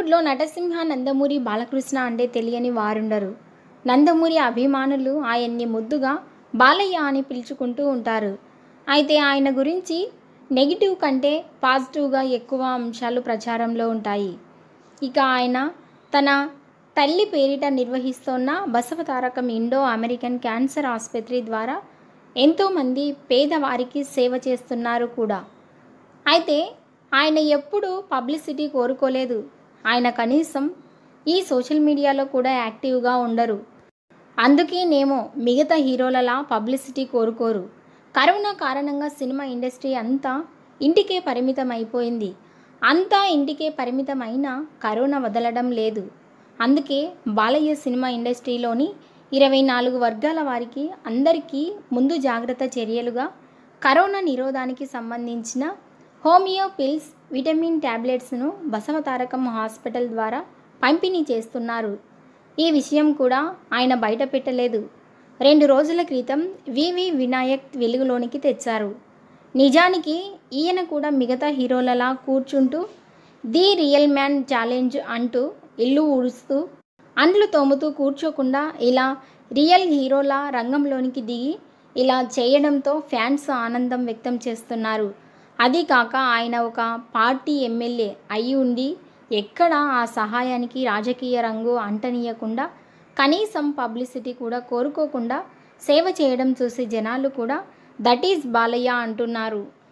టాలీవుడ్లో నటసింహ నందమూరి బాలకృష్ణ అంటే తెలియని వారుండరు నందమూరి అభిమానులు ఆయన్ని ముద్దుగా బాలయ్య అని పిలుచుకుంటూ ఉంటారు అయితే ఆయన గురించి నెగిటివ్ కంటే పాజిటివ్గా ఎక్కువ అంశాలు ప్రచారంలో ఉంటాయి ఇక ఆయన తన తల్లి పేరిట నిర్వహిస్తున్న బసవతారకం ఇండో అమెరికన్ క్యాన్సర్ ఆసుపత్రి ద్వారా ఎంతోమంది పేదవారికి సేవ చేస్తున్నారు కూడా అయితే ఆయన ఎప్పుడూ పబ్లిసిటీ కోరుకోలేదు ఆయన కనీసం ఈ సోషల్ మీడియాలో కూడా యాక్టివ్గా ఉండరు అందుకేనేమో మిగతా హీరోలలా పబ్లిసిటీ కోరుకోరు కరోనా కారణంగా సినిమా ఇండస్ట్రీ అంతా ఇంటికే పరిమితం అయిపోయింది అంతా ఇంటికే పరిమితమైన కరోనా వదలడం లేదు అందుకే బాలయ్య సినిమా ఇండస్ట్రీలోని ఇరవై నాలుగు వర్గాల వారికి అందరికీ ముందు జాగ్రత్త చర్యలుగా కరోనా నిరోధానికి సంబంధించిన హోమియో పిల్స్ విటమిన్ ట్యాబ్లెట్స్ను బసవతారకం హాస్పిటల్ ద్వారా పంపిణీ చేస్తున్నారు ఈ విషయం కూడా ఆయన బయట పెట్టలేదు రెండు రోజుల క్రితం వివి వినాయక్ వెలుగులోనికి తెచ్చారు నిజానికి ఈయన కూడా మిగతా హీరోలలా కూర్చుంటూ ది రియల్ మ్యాన్ ఛాలెంజ్ అంటూ ఇల్లు ఊడుస్తూ అంట్లు తోముతూ కూర్చోకుండా ఇలా రియల్ హీరోలా రంగంలోనికి దిగి ఇలా చేయడంతో ఫ్యాన్స్ ఆనందం వ్యక్తం చేస్తున్నారు అది కాక ఆయన ఒక పార్టీ ఎమ్మెల్యే అయి ఉండి ఎక్కడ ఆ సహాయానికి రాజకీయ రంగు అంటనీయకుండా కనీసం పబ్లిసిటీ కూడా కోరుకోకుండా సేవ చేయడం చూసి జనాలు కూడా దట్ ఈజ్ బాలయ్య అంటున్నారు